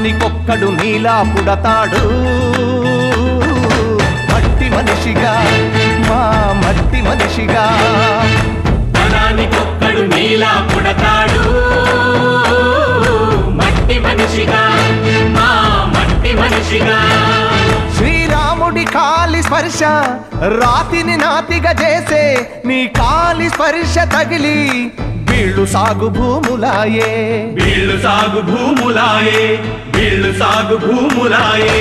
తరానికొక్కడు నీలా పుడతాడు మట్టి మనిషిగా మా మట్టి మనిషిగా తరానికొక్కడు నీలా పుడతాడు మట్టి మనిషిగా మా మట్టి మనిషిగా శ్రీరాముడి కాలి స్పర్శ రాతిని నాతిగా చేసే నీ కాలి స్పర్శ తగిలి వీళ్ళు సాగు భూములాయే వీళ్ళు సాగు భూములాయే వీళ్ళు సాగు భూములాయే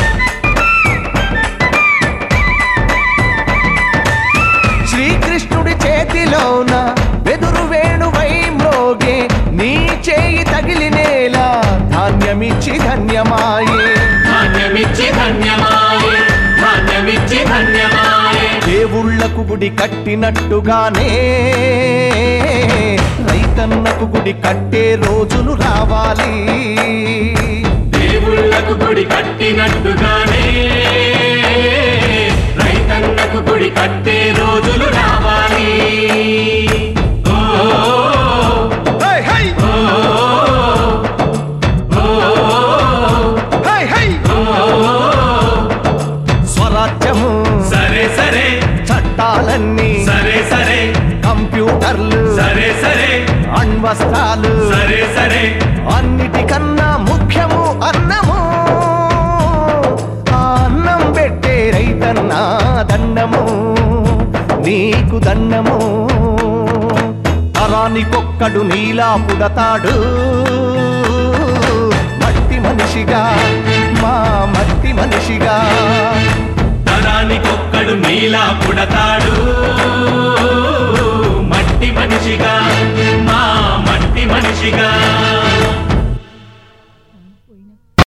శ్రీకృష్ణుడి చేతిలోన వెదురు వేణువై మ్రోగే నీ చేయి తగిలి నేల ధాన్యమిచ్చి ధన్యమాయే ధాన్యమిచ్చి ధన్యమాయే ధాన్యమిచ్చి ధన్యమాయే దేవుళ్ళకు గుడి కట్టినట్టుగానే రైతన్నకు గుడి కట్టే రోజులు రావాలి దేవుళ్ళకు గుడి కట్టినట్టుగానే రైతన్నకు గుడి కట్టే రోజులు రావాలి ఓ, హై, హై! హై, హై! స్వరాజ్యము సరే సరే చట్టాలన్నీ సరే సరే కంప్యూటర్లు సరే సరే అణ్వస్త్రాలు సరే సరే అన్నిటికన్నా ముఖ్యము అన్నము ఆ అన్నం పెట్టే రైతన్నా దండము నీకు దండము తరానికొక్కడు నీలా పుడతాడు మట్టి మనిషిగా మా మట్టి మనిషిగా తరానికొక్కడు నీలా పుడతాడు మట్టి మనిషిగా మా మట్టి మనిషిగా